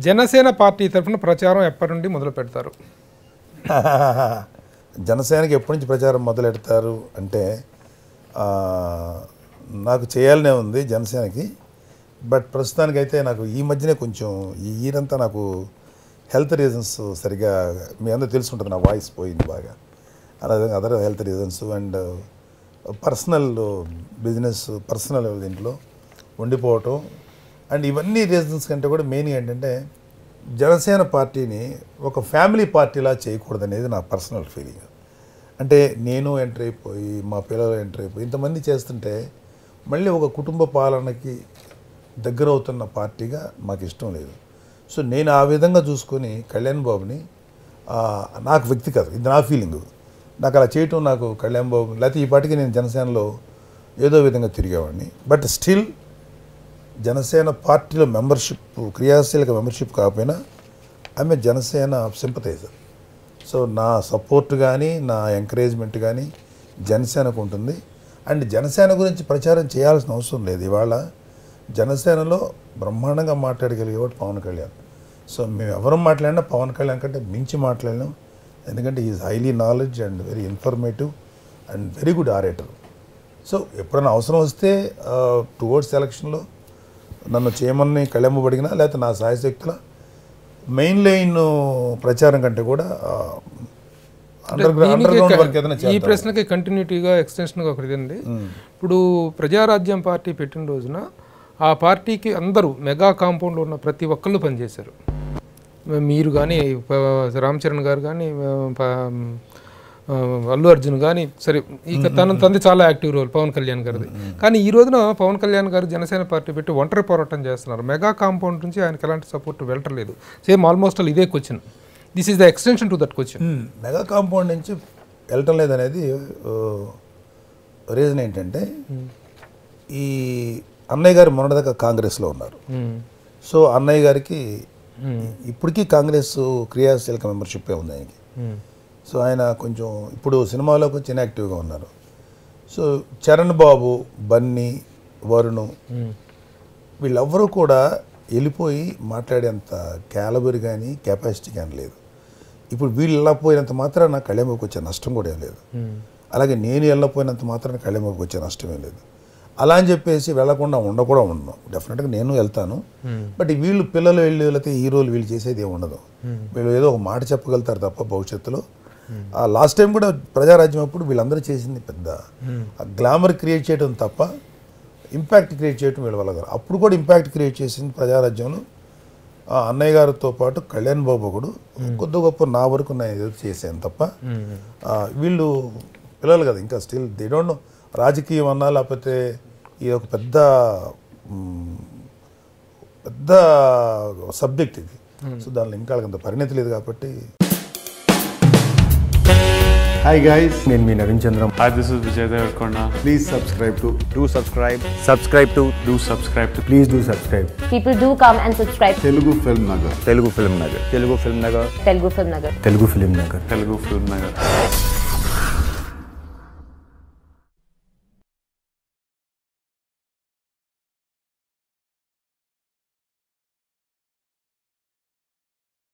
Janasena party తరఫున ప్రచారం ఎప్పటి నుండి మొదలు పెడతారు జనసేనకి ఎప్పటి నుంచి ప్రచారం మొదలెడతారు అంటే ఆ, నాకు చేయాలనే ఉంది జనసేనకి బట్ ప్రస్తుతానికైతే నాకు ఈ మధ్యనే కొంచెం ఈ ఇయరంతా నాకు హెల్త్ రీజన్స్ సరిగా మీ అందరూ తెలుసుంటుంది నా వాయిస్ పోయింది బాగా అలాగే other health reasons and personal business personal దీంట్లో ఉండిపోవటం అండ్ ఇవన్నీ రీజన్స్ కంటే కూడా మెయిన్ ఏంటంటే జనసేన పార్టీని ఒక ఫ్యామిలీ పార్టీలా చేయకూడదు అనేది నా పర్సనల్ ఫీలింగ్ అంటే నేను ఎంటర్ అయిపోయి మా పిల్లలు ఎంటర్ అయిపోయి ఇంతమంది చేస్తుంటే మళ్ళీ ఒక కుటుంబ పాలనకి దగ్గర అవుతున్న పార్టీగా మాకు ఇష్టం లేదు సో నేను ఆ విధంగా చూసుకొని కళ్యాణ్ బాబుని ఆ, నాకు వ్యక్తిగతం ఇది నా ఫీలింగ్ నాకు అలా చేయటం నాకు కళ్యాణ్ బాబు లేకపోతే ఈ పాటికి నేను జనసేనలో ఏదో విధంగా తిరిగేవాడిని బట్ స్టిల్ జనసేన పార్టీలో మెంబర్షిప్ క్రియాశీలక మెంబర్షిప్ కాకపోయినా ఆమె జనసేన సింపతైజర్ సో నా సపోర్ట్ కానీ నా ఎంకరేజ్మెంట్ కానీ జనసేనకు ఉంటుంది అండ్ జనసేన గురించి ప్రచారం చేయాల్సిన అవసరం లేదు ఇవాళ జనసేనలో బ్రహ్మాండంగా మాట్లాడగలిగేవాడు పవన్ కళ్యాణ్ సో మేము ఎవరు మాట్లాడినా పవన్ కళ్యాణ్ కంటే మించి మాట్లాడినాం ఎందుకంటే is highly knowledge and very informative and very good orator so ఎప్పుడైనా అవసరం వస్తే టువర్డ్స్ ఎలక్షన్లో నన్ను చేయమని కళ్ళెమ్మబడిగినా లేకపోతే నా సాయశక్తుల మెయిన్ లైన్ ప్రచారం కంటే కూడా అండర్ అండర్ దీనికి గ్రౌండ్ వర్క్ ఏదైనా ఈ చేద్దాం ప్రశ్నకి కంటిన్యూటీగా ఎక్స్టెన్షన్గా ఒకటి ఉంది ఇప్పుడు ప్రజారాజ్యం పార్టీ పెట్టిన రోజున ఆ పార్టీకి అందరూ మెగా కాంపౌండ్లో ఉన్న ప్రతి ఒక్కళ్ళు పనిచేశారు మీరు కానీ రామ్ చరణ్ గారు కానీ అల్లు అర్జున్ కానీ సరే ఇక తన తంది చాలా యాక్టివ్ రోల్ పవన్ కళ్యాణ్ గారిది కానీ ఈ రోజున పవన్ కళ్యాణ్ గారు జనసేన పార్టీ పెట్టి ఒంటరి పోరాటం చేస్తున్నారు మెగా కాంపౌండ్ నుంచి ఆయనకి ఎలాంటి సపోర్ట్ వెళ్ళట్లేదు సేమ్ ఆల్మోస్ట్ ఆల్ ఇదే question this is the extension to that question mega compound నుంచి వెళ్ళటం లేదనేది రీజన్ ఏంటంటే ఈ అన్నయ్య గారు మొన్నటిదాకా కాంగ్రెస్లో ఉన్నారు సో అన్నయ్య గారికి ఇప్పటికీ కాంగ్రెస్ క్రియాశీలక మెంబర్షిప్ ఉంది ఆయనకి సో ఆయన కొంచెం ఇప్పుడు సినిమాలో కొంచెం ఇన్యాక్టివ్గా ఉన్నారు సో చరణ్ బాబు బన్నీ వరుణ్ వీళ్ళెవ్వరూ కూడా వెళ్ళిపోయి మాట్లాడేంత క్యాలబరీ కానీ కెపాసిటీ కానీ లేదు ఇప్పుడు వీళ్ళు వెళ్ళకపోయినంత మాత్రాన కళ్యాణబాబుకి వచ్చే నష్టం కూడా ఏం లేదు అలాగే నేను వెళ్ళకపోయినంత మాత్రాన కళ్యాణబాబుకి వచ్చే నష్టం ఏం లేదు అలా అని చెప్పేసి వెళ్లకుండా ఉండ కూడా ఉండను డెఫినెట్గా నేను వెళ్తాను బట్ వీళ్ళు పిల్లలు వెళ్ళి వెళ్తే హీరోలు వీళ్ళు చేసేది ఏమి ఉండదు వీళ్ళు ఏదో ఒక మాట చెప్పగలుగుతారు తప్ప భవిష్యత్తులో ఆ లాస్ట్ టైం కూడా ప్రజారాజ్యం అప్పుడు వీళ్ళందరూ చేసింది పెద్ద గ్లామర్ క్రియేట్ చేయడం తప్ప ఇంపాక్ట్ క్రియేట్ చేయడం వీళ్ళ వల్ల కాదు. అప్పుడు కూడా ఇంపాక్ట్ క్రియేట్ చేసింది ప్రజారాజ్యంలో ఆ అన్నయ్య గారితో పాటు కళ్యాణ్ బాబు కూడా కొద్ది గొప్ప నా వరకు నేను ఏదో చేశాను తప్ప ఆ, వీళ్ళు పిల్లలు కదా ఇంకా స్టిల్ దే డోంట్ నో రాజకీయం అన్నా లేకపోతే ఇది ఒక పెద్ద మ్, పెద్ద సబ్జెక్ట్ ఇది సో దానిలో ఇంకా వాళ్ళకి అంత పరిణతి లేదు కాబట్టి హాయ్ గైస్ నేను మీ Naveen Chandram Hi, this is Vijay Devarkonda. Please subscribe to do subscribe subscribe to Do subscribe to please do subscribe People do come and subscribe to Telugu film Nagar telugu film nagar telugu film nagar Telugu Film Nagar. Telugu film Nagar Telugu Film Nagar.